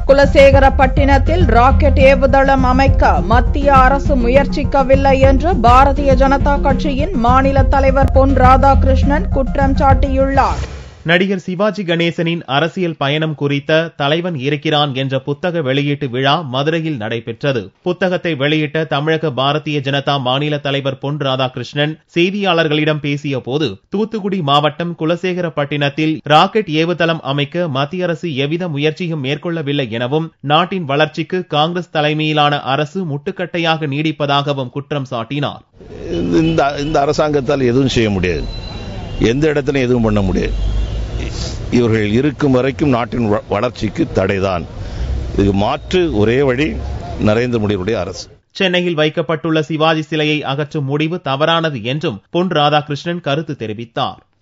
குலசேகரப்பட்டினத்தில் rocket ஏவுதளம் அமைக்க மத்திய அரசு முயற்சிக்கவில்லை என்று பாரதிய ஜனதா கட்சியின் மாநில தலைவர் பொன் ராதாகிருஷ்ணன் குற்றம் சாட்டியுள்ளார் நடிகர் சிவாஜி கணேசனின் அரசியல் பயணம் குறித்த தலைவன் இருக்கிறான் என்ற புத்தக வெளியீட்டு விழா மதுரையில் நடைபெற்றது புத்தகத்தை வெளியிட்ட தமிழக பாரதிய ஜனதா மாநில தலைவர் பொன் ராதாகிருஷ்ணன் செய்தியாளர்களிடம் பேசிய போது தூத்துக்குடி மாவட்டம் குலசேகரப்பட்டினத்தில் ராக்கெட் ஏவுதளம் அமைக்க மத்திய அரசு எவ்வித முயற்சியும் மேற்கொள்ளவில்லை எனவும் நாட்டின் வளர்ச்சிக்கு காங்கிரஸ் தலைமையிலான அரசு முட்டுக்கட்டையாக நீடிப்பதாகவும் குற்றம் சாட்டினார் இந்த இந்த அரசாங்கத்தால் எதுவும் செய்ய முடியாது எந்த இடத்துல எதுவும் பண்ண முடியாது இவர்கள் இருக்கும் வரைக்கும் நாட்டின் வ- வளர்ச்சிக்கு தடைதான் இதுக்கு மாற்று ஒரே வழி நரேந்திர மோடியுடைய அரசு சென்னையில் வைக்கப்பட்டுள்ள சிவாஜி சிலையை அகற்றும் முடிவு தவறானது என்றும் பொன் ராதாகிருஷ்ணன் கருத்து தெரிவித்தார்